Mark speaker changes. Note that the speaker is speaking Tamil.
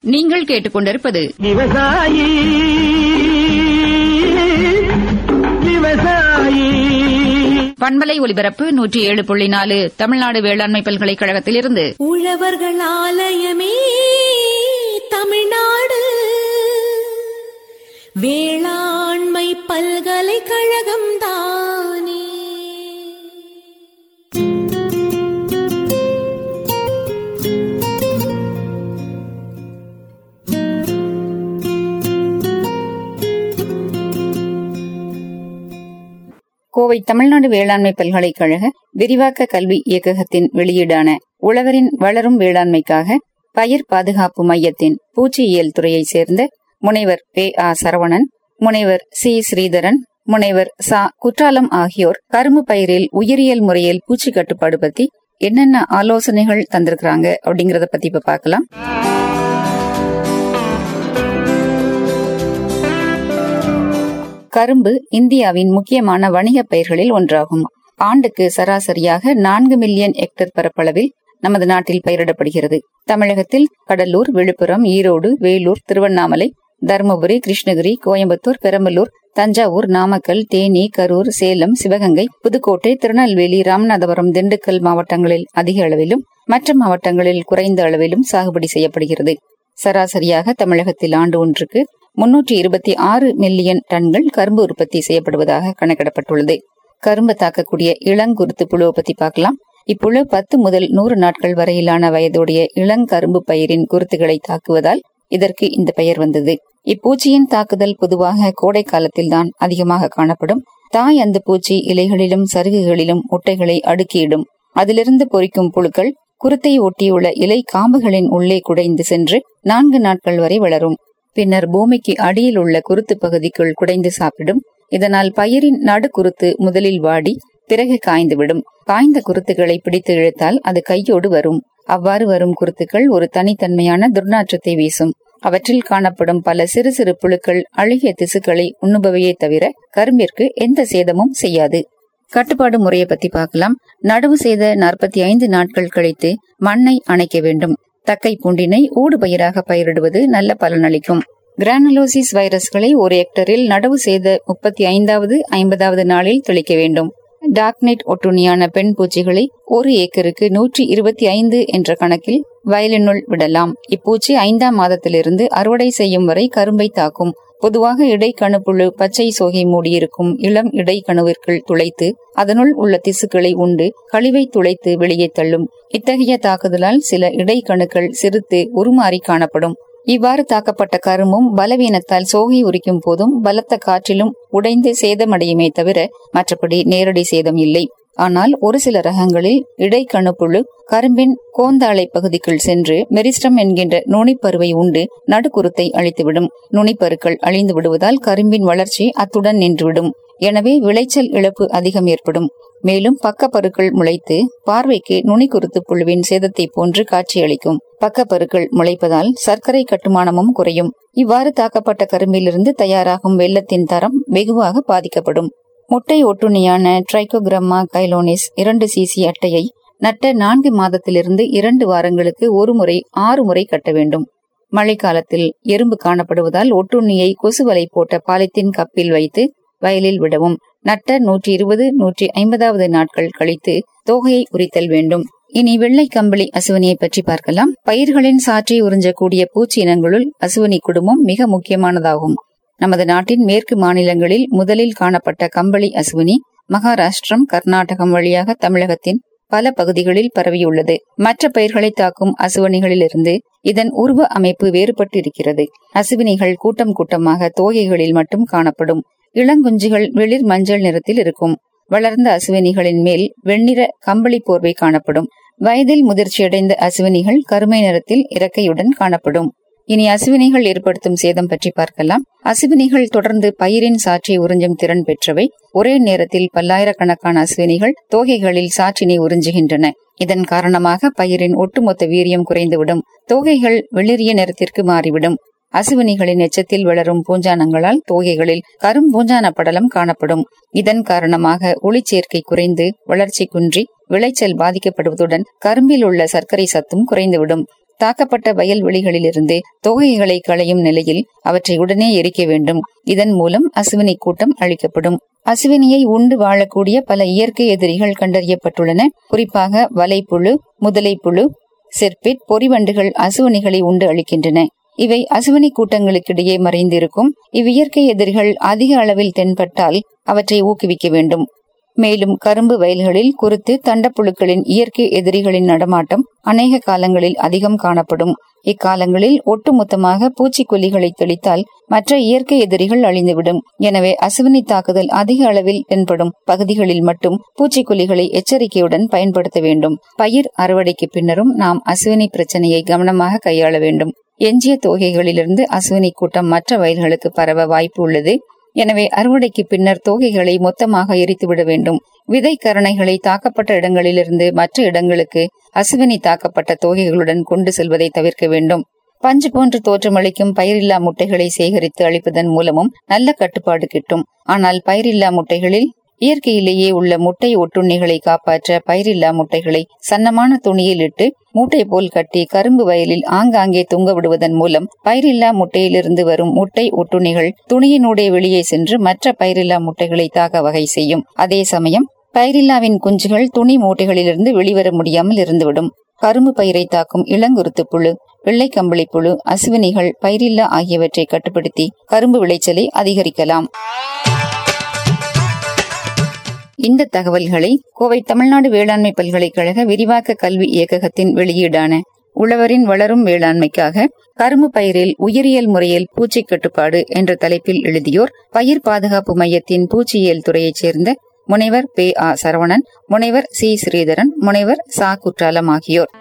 Speaker 1: நீங்கள் கேட்டுக்கொண்டிருப்பது
Speaker 2: விவசாயி விவசாயி
Speaker 1: பண்பலை ஒலிபரப்பு நூற்றி ஏழு புள்ளி நாலு தமிழ்நாடு வேளாண்மை பல்கலைக்கழகத்திலிருந்து
Speaker 3: உழவர்கள் ஆலயமே தமிழ்நாடு வேளாண்மை பல்கலைக்கழகம் தானே
Speaker 1: கோவை தமிழ்நாடு வேளாண்மை பல்கலைக்கழக விரிவாக்க கல்வி இயக்ககத்தின் வெளியீடான உழவரின் வளரும் வேளாண்மைக்காக பயிர் பாதுகாப்பு மையத்தின் பூச்சியியல் துறையைச் சேர்ந்த முனைவர் பே ஆ சரவணன் முனைவர் சி ஸ்ரீதரன் முனைவர் சா குற்றாலம் ஆகியோர் கரும்பு பயிரில் உயிரியல் முறையில் பூச்சி கட்டுப்பாடு பத்தி என்னென்ன ஆலோசனைகள் தந்திருக்கிறாங்க அப்படிங்கறத பத்தி இப்ப பார்க்கலாம் கரும்பு இந்தியாவின் முக்கியமான வணிகப் பயிர்களில் ஒன்றாகும் ஆண்டுக்கு சராசரியாக நான்கு மில்லியன் ஹெக்டேர் பரப்பளவில் நமது நாட்டில் பயிரிடப்படுகிறது தமிழகத்தில் கடலூர் விழுப்புரம் ஈரோடு வேலூர் திருவண்ணாமலை தருமபுரி கிருஷ்ணகிரி கோயம்புத்தூர் பெரம்பலூர் தஞ்சாவூர் நாமக்கல் தேனி கரூர் சேலம் சிவகங்கை புதுக்கோட்டை திருநெல்வேலி ராமநாதபுரம் திண்டுக்கல் மாவட்டங்களில் அதிக அளவிலும் மற்ற மாவட்டங்களில் குறைந்த அளவிலும் சாகுபடி செய்யப்படுகிறது சராசரியாக தமிழகத்தில் ஆண்டு ஒன்றுக்கு முன்னூற்றி இருபத்தி ஆறு மில்லியன் டன்கள் கரும்பு உற்பத்தி செய்யப்படுவதாக கணக்கிடப்பட்டுள்ளது கரும்பு தாக்கக்கூடிய இளங்குருத்து புழுவை பத்தி பார்க்கலாம் இப்புழு பத்து முதல் நூறு நாட்கள் வரையிலான வயதுடைய இளங்கரும்பு பயிரின் குருத்துகளை தாக்குவதால் இதற்கு இந்த பெயர் வந்தது இப்பூச்சியின் தாக்குதல் பொதுவாக கோடை காலத்தில்தான் அதிகமாக காணப்படும் தாய் அந்த பூச்சி இலைகளிலும் சருகுகளிலும் முட்டைகளை அடுக்கியிடும் அதிலிருந்து பொறிக்கும் புழுக்கள் குருத்தை ஒட்டியுள்ள இலை காம்புகளின் உள்ளே குடைந்து சென்று நான்கு நாட்கள் வரை வளரும் பின்னர் பூமிக்கு அடியில் உள்ள குருத்து பகுதிக்குள் குடைந்து சாப்பிடும் இதனால் பயிரின் நடுக்குருத்து முதலில் வாடி பிறகு காய்ந்துவிடும் காய்ந்த குருத்துகளை பிடித்து இழுத்தால் அது கையோடு வரும் அவ்வாறு வரும் குருத்துக்கள் ஒரு தனித்தன்மையான துர்நாற்றத்தை வீசும் அவற்றில் காணப்படும் பல சிறு சிறு புழுக்கள் அழுகிய திசுக்களை உண்ணுபவையே தவிர கரும்பிற்கு எந்த சேதமும் செய்யாது கட்டுப்பாடு முறையை பத்தி பார்க்கலாம் நடவு செய்த நாற்பத்தி ஐந்து நாட்கள் கழித்து மண்ணை அணைக்க வேண்டும் தக்கை பூண்டினை ஊடு பயிராக பயிரிடுவது நல்ல பலனளிக்கும் கிரானுலோசிஸ் வைரஸ்களை ஒரு ஹெக்டரில் நடவு செய்த முப்பத்தி ஐந்தாவது ஐம்பதாவது நாளில் தெளிக்க வேண்டும் டார்க்நெட் ஒட்டுண்ணியான பெண் பூச்சிகளை ஒரு ஏக்கருக்கு நூற்றி இருபத்தி ஐந்து என்ற கணக்கில் வயலினுள் விடலாம் இப்பூச்சி ஐந்தாம் மாதத்திலிருந்து அறுவடை செய்யும் வரை கரும்பை தாக்கும் பொதுவாக இடைக்கணுப்புழு பச்சை சோகை மூடியிருக்கும் இளம் இடைக்கணுவிற்குள் துளைத்து அதனுள் உள்ள திசுக்களை உண்டு கழிவை துளைத்து வெளியே தள்ளும் இத்தகைய தாக்குதலால் சில இடைக்கணுக்கள் சிறுத்து உருமாறி காணப்படும் இவ்வாறு தாக்கப்பட்ட கரும்பும் பலவீனத்தால் சோகை உரிக்கும் போதும் பலத்த காற்றிலும் உடைந்து சேதமடையுமே தவிர மற்றபடி நேரடி சேதம் இல்லை ஆனால் ஒரு சில ரகங்களில் இடைக்கணுப்புழு கரும்பின் கோந்தாளை பகுதிக்குள் சென்று மெரிஸ்டம் என்கின்ற நுனிப்பருவை உண்டு நடுக்குருத்தை அழித்துவிடும் நுனிப்பருக்கள் அழிந்து விடுவதால் கரும்பின் வளர்ச்சி அத்துடன் நின்றுவிடும் எனவே விளைச்சல் இழப்பு அதிகம் ஏற்படும் மேலும் பக்கப்பருக்கள் முளைத்து பார்வைக்கு நுனிக்குருத்து புழுவின் சேதத்தை போன்று காட்சியளிக்கும் பக்கப்பருக்கள் முளைப்பதால் சர்க்கரை கட்டுமானமும் குறையும் இவ்வாறு தாக்கப்பட்ட கரும்பிலிருந்து தயாராகும் வெள்ளத்தின் தரம் வெகுவாக பாதிக்கப்படும் முட்டை ஒட்டுண்ணியான ட்ரைகோகிராமா கைலோனிஸ் இரண்டு சிசி அட்டையை நட்ட நான்கு மாதத்திலிருந்து இரண்டு வாரங்களுக்கு ஒரு முறை ஆறு முறை கட்ட வேண்டும் மழைக்காலத்தில் எறும்பு காணப்படுவதால் ஒட்டுண்ணியை கொசுவலை போட்ட பாலித்தீன் கப்பில் வைத்து வயலில் விடவும் நட்ட நூற்றி இருபது நூற்றி ஐம்பதாவது நாட்கள் கழித்து தோகையை உரித்தல் வேண்டும் இனி வெள்ளை கம்பளி அசுவனியை பற்றி பார்க்கலாம் பயிர்களின் சாற்றை உறிஞ்சக்கூடிய பூச்சி இனங்களுள் அசுவனி குடும்பம் மிக முக்கியமானதாகும் நமது நாட்டின் மேற்கு மாநிலங்களில் முதலில் காணப்பட்ட கம்பளி அசுவினி மகாராஷ்டிரம் கர்நாடகம் வழியாக தமிழகத்தின் பல பகுதிகளில் பரவியுள்ளது மற்ற பயிர்களை தாக்கும் அசுவனிகளிலிருந்து இதன் உருவ அமைப்பு வேறுபட்டு இருக்கிறது அசுவினிகள் கூட்டம் கூட்டமாக தோகைகளில் மட்டும் காணப்படும் இளங்குஞ்சுகள் வெளிர் மஞ்சள் நிறத்தில் இருக்கும் வளர்ந்த அசுவினிகளின் மேல் வெண்ணிற கம்பளி போர்வை காணப்படும் வயதில் முதிர்ச்சியடைந்த அசுவினிகள் கருமை நிறத்தில் இறக்கையுடன் காணப்படும் இனி அசுவினிகள் ஏற்படுத்தும் சேதம் பற்றி பார்க்கலாம் அசுவினிகள் தொடர்ந்து பயிரின் சாற்றை உறிஞ்சும் திறன் பெற்றவை ஒரே நேரத்தில் பல்லாயிரக்கணக்கான அசுவினிகள் தோகைகளில் சாற்றினை உறிஞ்சுகின்றன இதன் காரணமாக பயிரின் ஒட்டுமொத்த வீரியம் குறைந்துவிடும் தோகைகள் வெளிரிய நிறத்திற்கு மாறிவிடும் அசுவினிகளின் எச்சத்தில் வளரும் பூஞ்சானங்களால் தோகைகளில் கரும்பூஞ்சான படலம் காணப்படும் இதன் காரணமாக ஒளிச்சேர்க்கை குறைந்து வளர்ச்சி குன்றி விளைச்சல் பாதிக்கப்படுவதுடன் கரும்பில் உள்ள சர்க்கரை சத்தும் குறைந்துவிடும் தாக்கப்பட்ட வயல்வெளிகளிலிருந்து தொகைகளை களையும் நிலையில் அவற்றை உடனே எரிக்க வேண்டும் இதன் மூலம் அசுவினி கூட்டம் அழிக்கப்படும் அசுவினியை உண்டு வாழக்கூடிய பல இயற்கை எதிரிகள் கண்டறியப்பட்டுள்ளன குறிப்பாக வலைப்புழு முதலைப்புழு செர்பிட் பொறிவண்டுகள் அசுவனிகளை உண்டு அளிக்கின்றன இவை அசுவனி கூட்டங்களுக்கிடையே மறைந்திருக்கும் இவ்வியற்கை எதிரிகள் அதிக அளவில் தென்பட்டால் அவற்றை ஊக்குவிக்க வேண்டும் மேலும் கரும்பு வயல்களில் குருத்து தண்டப்புழுக்களின் இயற்கை எதிரிகளின் நடமாட்டம் அநேக காலங்களில் அதிகம் காணப்படும் இக்காலங்களில் ஒட்டுமொத்தமாக பூச்சிக்கொல்லிகளை தெளித்தால் மற்ற இயற்கை எதிரிகள் அழிந்துவிடும் எனவே அசுவினி தாக்குதல் அதிக அளவில் தென்படும் பகுதிகளில் மட்டும் பூச்சிக்கொல்லிகளை எச்சரிக்கையுடன் பயன்படுத்த வேண்டும் பயிர் அறுவடைக்கு பின்னரும் நாம் அசுவினி பிரச்சனையை கவனமாக கையாள வேண்டும் எஞ்சிய தொகைகளிலிருந்து அசுவினி கூட்டம் மற்ற வயல்களுக்கு பரவ வாய்ப்பு உள்ளது எனவே அறுவடைக்கு பின்னர் தோகைகளை மொத்தமாக எரித்துவிட வேண்டும் விதை கரணைகளை தாக்கப்பட்ட இடங்களிலிருந்து மற்ற இடங்களுக்கு அசுவினி தாக்கப்பட்ட தோகைகளுடன் கொண்டு செல்வதை தவிர்க்க வேண்டும் பஞ்சு போன்று தோற்றமளிக்கும் பயிரில்லா முட்டைகளை சேகரித்து அளிப்பதன் மூலமும் நல்ல கட்டுப்பாடு கிட்டும் ஆனால் பயிரில்லா முட்டைகளில் இயற்கையிலேயே உள்ள முட்டை ஒட்டுண்ணிகளை காப்பாற்ற பயிரில்லா முட்டைகளை சன்னமான துணியில் இட்டு மூட்டை போல் கட்டி கரும்பு வயலில் ஆங்காங்கே தொங்க விடுவதன் மூலம் பயிரில்லா முட்டையிலிருந்து வரும் முட்டை ஒட்டுண்ணிகள் துணியினுடைய வெளியே சென்று மற்ற பயிரில்லா முட்டைகளை தாக்க வகை செய்யும் அதே சமயம் பயிரில்லாவின் குஞ்சுகள் துணி மூட்டைகளிலிருந்து வெளிவர முடியாமல் இருந்துவிடும் கரும்பு பயிரை தாக்கும் இளங்குருத்து புழு வெள்ளை கம்பளி புழு அசுவினிகள் பயிரில்லா ஆகியவற்றை கட்டுப்படுத்தி கரும்பு விளைச்சலை அதிகரிக்கலாம் இந்த தகவல்களை கோவை தமிழ்நாடு வேளாண்மை பல்கலைக்கழக விரிவாக்க கல்வி இயக்ககத்தின் வெளியீடான உழவரின் வளரும் வேளாண்மைக்காக கரும்பு பயிரில் உயிரியல் முறையில் பூச்சி கட்டுப்பாடு என்ற தலைப்பில் எழுதியோர் பயிர் பாதுகாப்பு மையத்தின் பூச்சியியல் துறையைச் சேர்ந்த முனைவர் பே ஆ சரவணன் முனைவர் சி ஸ்ரீதரன் முனைவர் சா குற்றாலம் ஆகியோர்